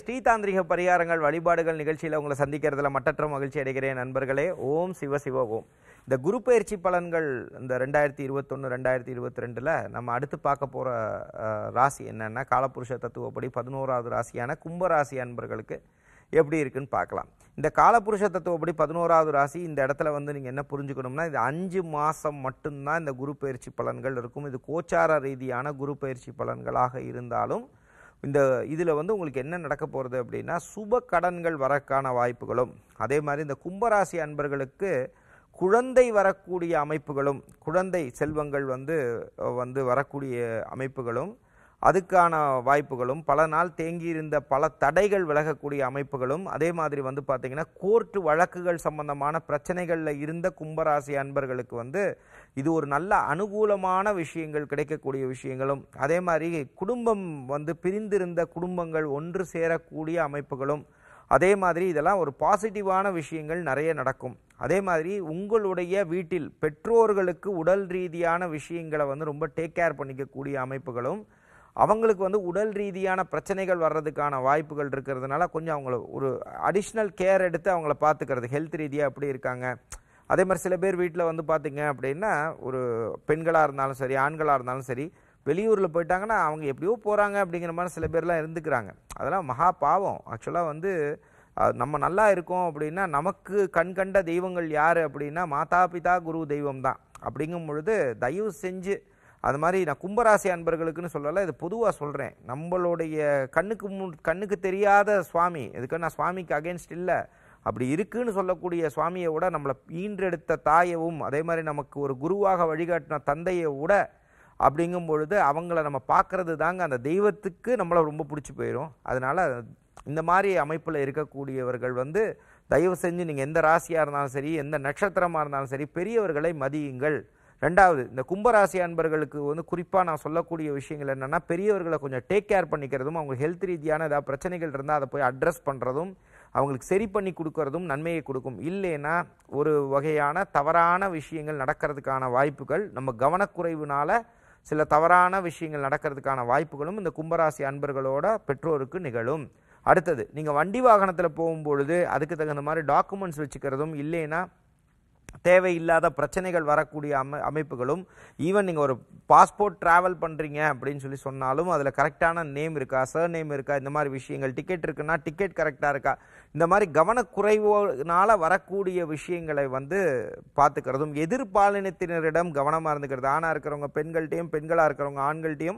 ஸ்ரீதாந்திரிக பரிகாரங்கள் வழிபாடுகள் நிகழ்ச்சியில் உங்களை சந்திக்கிறதுல மட்டற்ற மகிழ்ச்சி அடைகிறேன் நண்பர்களே ஓம் சிவ சிவ ஓம் இந்த குரு பயிற்சி பலன்கள் இந்த ரெண்டாயிரத்தி இருபத்தொன்று ரெண்டாயிரத்தி இருபத்தி ரெண்டில் நம்ம அடுத்து பார்க்க போகிற ராசி என்னென்னா காலப்புருஷ தத்துவப்படி பதினோராவது ராசியான கும்ப ராசி அன்பர்களுக்கு எப்படி இருக்குன்னு பார்க்கலாம் இந்த காலப்புருஷ தத்துவப்படி பதினோராவது ராசி இந்த இடத்துல வந்து நீங்கள் என்ன புரிஞ்சுக்கணும்னா இது அஞ்சு மாதம் மட்டும்தான் இந்த குரு பயிற்சி பலன்கள் இருக்கும் இது கோச்சார ரீதியான குரு பயிற்சி பலன்களாக இருந்தாலும் இந்த இதில் வந்து உங்களுக்கு என்ன நடக்க போகிறது அப்படின்னா சுப கடன்கள் வரக்கான வாய்ப்புகளும் அதே மாதிரி இந்த கும்பராசி அன்பர்களுக்கு குழந்தை வரக்கூடிய அமைப்புகளும் குழந்தை செல்வங்கள் வந்து வந்து வரக்கூடிய அமைப்புகளும் அதுக்கான வாய்ப்புகளும் பல நாள் தேங்கியிருந்த பல தடைகள் விலகக்கூடிய அமைப்புகளும் அதே மாதிரி வந்து பார்த்திங்கன்னா கோர்ட்டு வழக்குகள் சம்பந்தமான பிரச்சனைகளில் இருந்த கும்பராசி அன்பர்களுக்கு வந்து இது ஒரு நல்ல அனுகூலமான விஷயங்கள் கிடைக்கக்கூடிய விஷயங்களும் அதே மாதிரி குடும்பம் வந்து பிரிந்திருந்த குடும்பங்கள் ஒன்று சேரக்கூடிய அமைப்புகளும் அதே மாதிரி இதெல்லாம் ஒரு பாசிட்டிவான விஷயங்கள் நிறைய நடக்கும் அதே மாதிரி உங்களுடைய வீட்டில் பெற்றோர்களுக்கு உடல் ரீதியான விஷயங்களை வந்து ரொம்ப டேக் கேர் பண்ணிக்கக்கூடிய அமைப்புகளும் அவங்களுக்கு வந்து உடல் ரீதியான பிரச்சனைகள் வர்றதுக்கான வாய்ப்புகள் இருக்கிறதுனால கொஞ்சம் அவங்கள ஒரு அடிஷ்னல் கேர் எடுத்து அவங்கள பார்த்துக்கிறது ஹெல்த் ரீதியாக எப்படி இருக்காங்க அதே மாதிரி சில பேர் வீட்டில் வந்து பார்த்தீங்க அப்படின்னா ஒரு பெண்களாக இருந்தாலும் சரி ஆண்களாக இருந்தாலும் சரி வெளியூரில் போயிட்டாங்கன்னா அவங்க எப்படியோ போகிறாங்க அப்படிங்கிற மாதிரி சில பேர்லாம் இருந்துக்கிறாங்க அதெல்லாம் மகா பாவம் ஆக்சுவலாக வந்து அஹ், நம்ம நல்லா இருக்கோம் அப்படின்னா நமக்கு கண் கண்ட தெய்வங்கள் யார் அப்படின்னா மாதா பிதா குரு தெய்வம் தான் அப்படிங்கும் பொழுது தயவு செஞ்சு அது மாதிரி நான் கும்பராசி அன்பர்களுக்குன்னு சொல்லலை இது பொதுவாக சொல்கிறேன் நம்மளுடைய கண்ணுக்கு முன் கண்ணுக்கு தெரியாத சுவாமி இதுக்கு நான் சுவாமிக்கு அகேன்ஸ்ட் இல்லை அப்படி இருக்குன்னு சொல்லக்கூடிய சுவாமியை விட நம்மளை ஈன்றெடுத்த தாயவும் அதே மாதிரி நமக்கு ஒரு குருவாக வழிகாட்டின தந்தையை விட அப்படிங்கும் பொழுது அவங்கள நம்ம பார்க்கறது தாங்க அந்த தெய்வத்துக்கு நம்மளை ரொம்ப பிடிச்சி போயிடும் அதனால் இந்த மாதிரி அமைப்பில் இருக்கக்கூடியவர்கள் வந்து தயவு செஞ்சு நீங்கள் எந்த ராசியாக இருந்தாலும் சரி எந்த நட்சத்திரமாக இருந்தாலும் சரி பெரியவர்களை மதியுங்கள் ரெண்டாவது இந்த கும்பராசி அன்பர்களுக்கு வந்து குறிப்பாக நான் சொல்லக்கூடிய விஷயங்கள் என்னென்னா பெரியவர்களை கொஞ்சம் டேக் கேர் பண்ணிக்கிறதும் அவங்க ஹெல்த் ரீதியான ஏதாவது பிரச்சனைகள் இருந்தால் அதை போய் அட்ரஸ் பண்ணுறதும் அவங்களுக்கு சரி பண்ணி கொடுக்கறதும் நன்மையை கொடுக்கும் இல்லைன்னா ஒரு வகையான தவறான விஷயங்கள் நடக்கிறதுக்கான வாய்ப்புகள் நம்ம கவனக்குறைவுனால சில தவறான விஷயங்கள் நடக்கிறதுக்கான வாய்ப்புகளும் இந்த கும்பராசி அன்பர்களோட பெற்றோருக்கு நிகழும் அடுத்தது நீங்கள் வண்டி வாகனத்தில் போகும்பொழுது அதுக்கு தகுந்த மாதிரி டாக்குமெண்ட்ஸ் வச்சுக்கிறதும் இல்லைன்னா தேவையில்லாத பிரச்சனைகள் வரக்கூடிய அமை அமைப்புகளும் ஈவன் நீங்கள் ஒரு பாஸ்போர்ட் ட்ராவல் பண்ணுறீங்க அப்படின்னு சொல்லி சொன்னாலும் அதில் கரெக்டான நேம் இருக்கா சர் நேம் இருக்கா இந்த மாதிரி விஷயங்கள் டிக்கெட் இருக்குன்னா டிக்கெட் கரெக்டாக இருக்கா இந்த மாதிரி கவனக்குறைவுனால வரக்கூடிய விஷயங்களை வந்து பார்த்துக்கிறதும் எதிர்பாலினத்தினரிடம் கவனமாக இருந்துக்கிறது ஆணாக இருக்கிறவங்க பெண்கள்கிட்டையும் பெண்களாக இருக்கிறவங்க ஆண்கள்கிட்டையும்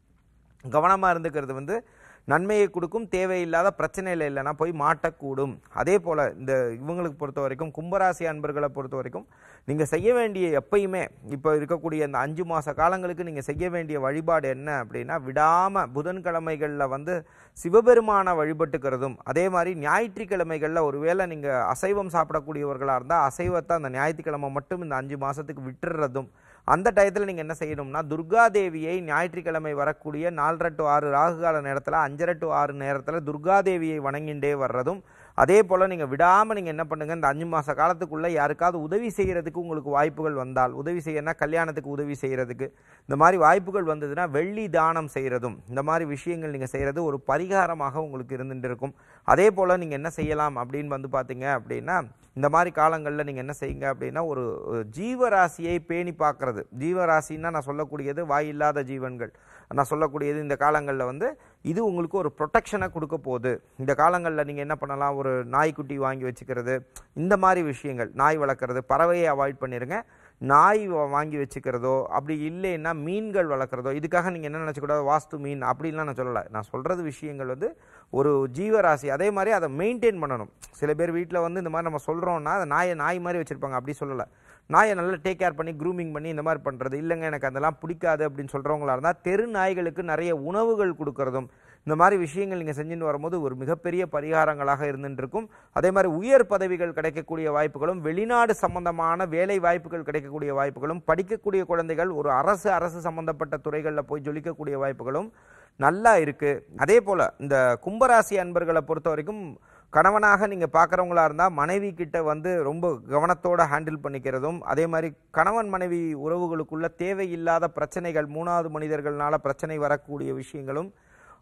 கவனமாக இருந்துக்கிறது வந்து நன்மையை கொடுக்கும் தேவையில்லாத பிரச்சனையில் இல்லைன்னா போய் மாட்டக்கூடும் அதே போல் இந்த இவங்களுக்கு பொறுத்த வரைக்கும் கும்பராசி அன்பர்களை பொறுத்த வரைக்கும் நீங்கள் செய்ய வேண்டிய எப்பயுமே இப்போ இருக்கக்கூடிய இந்த அஞ்சு மாத காலங்களுக்கு நீங்கள் செய்ய வேண்டிய வழிபாடு என்ன அப்படின்னா விடாமல் புதன்கிழமைகளில் வந்து சிவபெருமானை வழிபட்டுக்கிறதும் அதே மாதிரி ஞாயிற்றுக்கிழமைகளில் ஒருவேளை நீங்கள் அசைவம் சாப்பிடக்கூடியவர்களாக இருந்தால் அசைவத்தை அந்த ஞாயிற்றுக்கிழமை மட்டும் இந்த அஞ்சு மாதத்துக்கு விட்டுறதும் அந்த டயத்தில் நீங்கள் என்ன செய்யணும்னா துர்கா தேவியை ஞாயிற்றுக்கிழமை வரக்கூடிய நாலரை டு ஆறு ராகுகால நேரத்தில் அஞ்சரை டு ஆறு நேரத்தில் துர்கா தேவியை வணங்கிண்டே வர்றதும் அதே போல் நீங்கள் விடாமல் நீங்கள் என்ன பண்ணுங்கள் இந்த அஞ்சு மாத காலத்துக்குள்ளே யாருக்காவது உதவி செய்கிறதுக்கு உங்களுக்கு வாய்ப்புகள் வந்தால் உதவி செய்யணும்னா கல்யாணத்துக்கு உதவி செய்கிறதுக்கு இந்த மாதிரி வாய்ப்புகள் வந்ததுன்னா வெள்ளி தானம் செய்கிறதும் இந்த மாதிரி விஷயங்கள் நீங்கள் செய்கிறது ஒரு பரிகாரமாக உங்களுக்கு இருந்துட்டு இருக்கும் அதே போல் நீங்கள் என்ன செய்யலாம் அப்படின்னு வந்து பார்த்தீங்க அப்படின்னா இந்த மாதிரி காலங்களில் நீங்கள் என்ன செய்யுங்க அப்படின்னா ஒரு ஒரு ஜீவராசியை பேணி பார்க்கறது ஜீவராசின்னா நான் சொல்லக்கூடியது வாயில்லாத ஜீவன்கள் நான் சொல்லக்கூடியது இந்த காலங்களில் வந்து இது உங்களுக்கு ஒரு ப்ரொடெக்ஷனை கொடுக்க போகுது இந்த காலங்களில் நீங்கள் என்ன பண்ணலாம் ஒரு நாய்க்குட்டி வாங்கி வச்சுக்கிறது இந்த மாதிரி விஷயங்கள் நாய் வளர்க்குறது பறவையை அவாய்ட் பண்ணிடுங்க நாய் வா- வாங்கி வச்சுக்கிறதோ அப்படி இல்லைன்னா மீன்கள் வளர்க்குறதோ இதுக்காக நீங்கள் என்ன நினச்சக்கூடாது வாஸ்து மீன் அப்படின்லாம் நான் சொல்லலை நான் சொல்கிறது விஷயங்கள் வந்து ஒரு ஜீவராசி அதே மாதிரி அதை மெயின்டைன் பண்ணணும் சில பேர் வீட்டில் வந்து இந்த மாதிரி நம்ம சொல்கிறோன்னா அதை நாயை நாய் மாதிரி வச்சுருப்பாங்க அப்படி சொல்லலை நாயை நல்லா டேக் கேர் பண்ணி க்ரூமிங் பண்ணி இந்த மாதிரி பண்ணுறது இல்லைங்க எனக்கு அதெல்லாம் பிடிக்காது அப்படின்னு சொல்கிறவங்களா இருந்தால் தெரு நாய்களுக்கு நிறைய உணவுகள் கொடுக்கறதும் இந்த மாதிரி விஷயங்கள் நீங்கள் செஞ்சுட்டு வரும்போது ஒரு மிகப்பெரிய பரிகாரங்களாக இருந்துட்டு இருக்கும் அதே மாதிரி உயர் பதவிகள் கிடைக்கக்கூடிய வாய்ப்புகளும் வெளிநாடு சம்பந்தமான வேலை வாய்ப்புகள் கிடைக்கக்கூடிய வாய்ப்புகளும் படிக்கக்கூடிய குழந்தைகள் ஒரு அரசு அரசு சம்பந்தப்பட்ட துறைகளில் போய் ஜொலிக்கக்கூடிய வாய்ப்புகளும் நல்லா இருக்குது அதே போல் இந்த கும்பராசி அன்பர்களை பொறுத்த வரைக்கும் கணவனாக நீங்கள் பார்க்குறவங்களா இருந்தால் மனைவி கிட்ட வந்து ரொம்ப கவனத்தோட ஹேண்டில் பண்ணிக்கிறதும் அதே மாதிரி கணவன் மனைவி உறவுகளுக்குள்ள தேவையில்லாத பிரச்சனைகள் மூணாவது மனிதர்கள்னால பிரச்சனை வரக்கூடிய விஷயங்களும்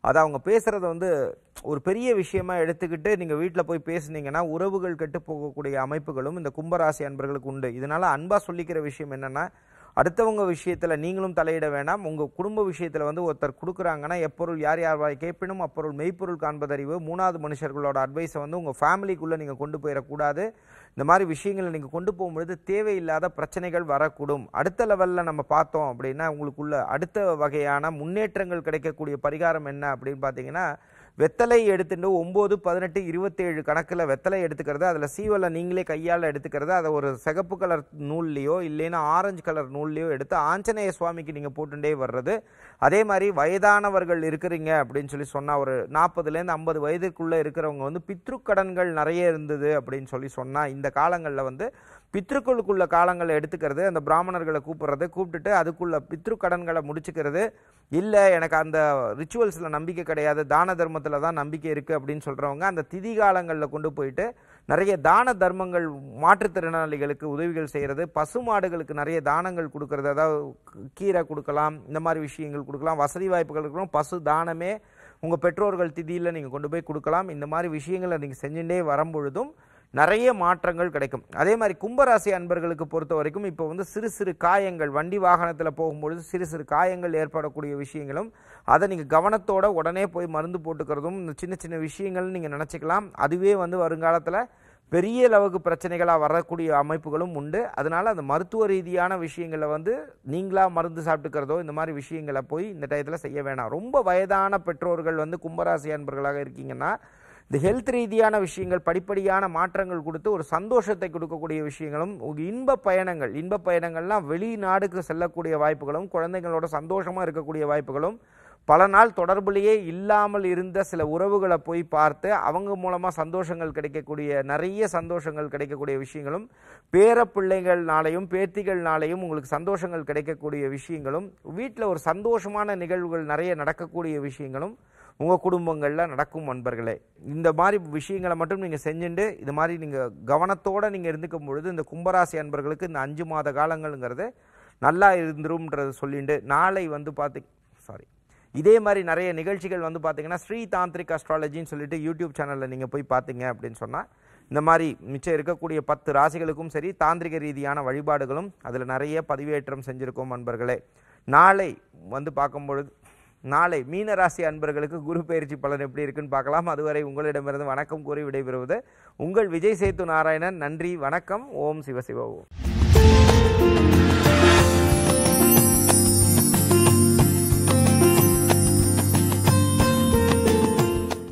அதை அவங்க பேசுகிறத வந்து ஒரு பெரிய விஷயமா எடுத்துக்கிட்டு நீங்கள் வீட்டில் போய் பேசுனீங்கன்னா உறவுகள் கெட்டு போகக்கூடிய அமைப்புகளும் இந்த கும்பராசி அன்பர்களுக்கு உண்டு இதனால் அன்பாக சொல்லிக்கிற விஷயம் என்னென்னா அடுத்தவங்க விஷயத்தில் நீங்களும் தலையிட வேண்டாம் உங்கள் குடும்ப விஷயத்தில் வந்து ஒருத்தர் கொடுக்குறாங்கன்னா எப்பொருள் யார் யார் வாய் கேட்பினும் அப்பொருள் மெய்ப்பொருள் காண்பதறிவு மூணாவது மனுஷர்களோட அட்வைஸை வந்து உங்கள் ஃபேமிலிக்குள்ளே நீங்கள் கொண்டு போயிடக்கூடாது இந்த மாதிரி விஷயங்களை நீங்கள் கொண்டு போகும்பொழுது தேவையில்லாத பிரச்சனைகள் வரக்கூடும் அடுத்த லெவலில் நம்ம பார்த்தோம் அப்படின்னா உங்களுக்குள்ள அடுத்த வகையான முன்னேற்றங்கள் கிடைக்கக்கூடிய பரிகாரம் என்ன அப்படின்னு பார்த்தீங்கன்னா வெத்தலை எடுத்துட்டு ஒம்பது பதினெட்டு இருபத்தேழு கணக்கில் வெத்தலை எடுத்துக்கிறது அதில் சீவலை நீங்களே கையால் எடுத்துக்கிறது அதை ஒரு சிகப்பு கலர் நூல்லையோ இல்லைன்னா ஆரஞ்சு கலர் நூல்லையோ எடுத்து ஆஞ்சநேய சுவாமிக்கு நீங்கள் போட்டுட்டே வர்றது அதே மாதிரி வயதானவர்கள் இருக்கிறீங்க அப்படின்னு சொல்லி சொன்னால் ஒரு நாற்பதுலேருந்து ஐம்பது வயதுக்குள்ளே இருக்கிறவங்க வந்து பித்ருக்கடன்கள் நிறைய இருந்தது அப்படின்னு சொல்லி சொன்னால் இந்த காலங்களில் வந்து பித்ருக்களுக்குள்ள காலங்களை எடுத்துக்கிறது அந்த பிராமணர்களை கூப்பிடுறது கூப்பிட்டுட்டு அதுக்குள்ள பித்ரு கடன்களை முடிச்சுக்கிறது இல்லை எனக்கு அந்த ரிச்சுவல்ஸில் நம்பிக்கை கிடையாது தான தர்மத்தில் தான் நம்பிக்கை இருக்குது அப்படின்னு சொல்கிறவங்க அந்த திதி காலங்களில் கொண்டு போயிட்டு நிறைய தான தர்மங்கள் மாற்றுத்திறனாளிகளுக்கு உதவிகள் செய்கிறது பசு மாடுகளுக்கு நிறைய தானங்கள் கொடுக்கறது அதாவது கீரை கொடுக்கலாம் இந்த மாதிரி விஷயங்கள் கொடுக்கலாம் வசதி வாய்ப்புகள் இருக்கணும் பசு தானமே உங்கள் பெற்றோர்கள் திதியில் நீங்கள் கொண்டு போய் கொடுக்கலாம் இந்த மாதிரி விஷயங்களை நீங்கள் செஞ்சுட்டே வரும்பொழுதும் நிறைய மாற்றங்கள் கிடைக்கும் அதே மாதிரி கும்பராசி அன்பர்களுக்கு பொறுத்த வரைக்கும் இப்போ வந்து சிறு சிறு காயங்கள் வண்டி வாகனத்தில் போகும்பொழுது சிறு சிறு காயங்கள் ஏற்படக்கூடிய விஷயங்களும் அதை நீங்கள் கவனத்தோட உடனே போய் மருந்து போட்டுக்கிறதும் இந்த சின்ன சின்ன விஷயங்கள் நீங்கள் நினச்சிக்கலாம் அதுவே வந்து வருங்காலத்தில் பெரிய அளவுக்கு பிரச்சனைகளாக வரக்கூடிய அமைப்புகளும் உண்டு அதனால அந்த மருத்துவ ரீதியான விஷயங்களை வந்து நீங்களாக மருந்து சாப்பிட்டுக்கிறதோ இந்த மாதிரி விஷயங்களை போய் இந்த டயத்தில் செய்ய வேணாம் ரொம்ப வயதான பெற்றோர்கள் வந்து கும்பராசி அன்பர்களாக இருக்கீங்கன்னா இந்த ஹெல்த் ரீதியான விஷயங்கள் படிப்படியான மாற்றங்கள் கொடுத்து ஒரு சந்தோஷத்தை கொடுக்கக்கூடிய விஷயங்களும் ஒரு இன்ப பயணங்கள் இன்ப பயணங்கள்லாம் வெளிநாடுக்கு செல்லக்கூடிய வாய்ப்புகளும் குழந்தைங்களோட சந்தோஷமாக இருக்கக்கூடிய வாய்ப்புகளும் பல நாள் தொடர்புலேயே இல்லாமல் இருந்த சில உறவுகளை போய் பார்த்து அவங்க மூலமாக சந்தோஷங்கள் கிடைக்கக்கூடிய நிறைய சந்தோஷங்கள் கிடைக்கக்கூடிய விஷயங்களும் பேர பிள்ளைகள்னாலையும் பேத்திகள்னாலையும் உங்களுக்கு சந்தோஷங்கள் கிடைக்கக்கூடிய விஷயங்களும் வீட்டில் ஒரு சந்தோஷமான நிகழ்வுகள் நிறைய நடக்கக்கூடிய விஷயங்களும் உங்கள் குடும்பங்களில் நடக்கும் நண்பர்களே இந்த மாதிரி விஷயங்களை மட்டும் நீங்கள் செஞ்சுட்டு இது மாதிரி நீங்கள் கவனத்தோடு நீங்கள் இருந்துக்கும் பொழுது இந்த கும்பராசி அன்பர்களுக்கு இந்த அஞ்சு மாத காலங்கள்ங்கிறது நல்லா இருந்துரும்ன்றது சொல்லிட்டு நாளை வந்து பார்த்தி சாரி இதே மாதிரி நிறைய நிகழ்ச்சிகள் வந்து பார்த்தீங்கன்னா ஸ்ரீ தாந்திரிக் அஸ்ட்ராலஜின்னு சொல்லிட்டு யூடியூப் சேனலில் நீங்கள் போய் பார்த்தீங்க அப்படின்னு சொன்னால் இந்த மாதிரி மிச்சம் இருக்கக்கூடிய பத்து ராசிகளுக்கும் சரி தாந்திரிக ரீதியான வழிபாடுகளும் அதில் நிறைய பதிவேற்றம் செஞ்சுருக்கோம் நண்பர்களே நாளை வந்து பார்க்கும்பொழுது நாளை மீனராசி அன்பர்களுக்கு குரு பயிற்சி பலன் எப்படி இருக்குன்னு பார்க்கலாம் அதுவரை உங்களிடமிருந்து வணக்கம் கூறி விடைபெறுவது உங்கள் விஜய் சேத்து நாராயணன் நன்றி வணக்கம் ஓம் சிவசிவ ஓம்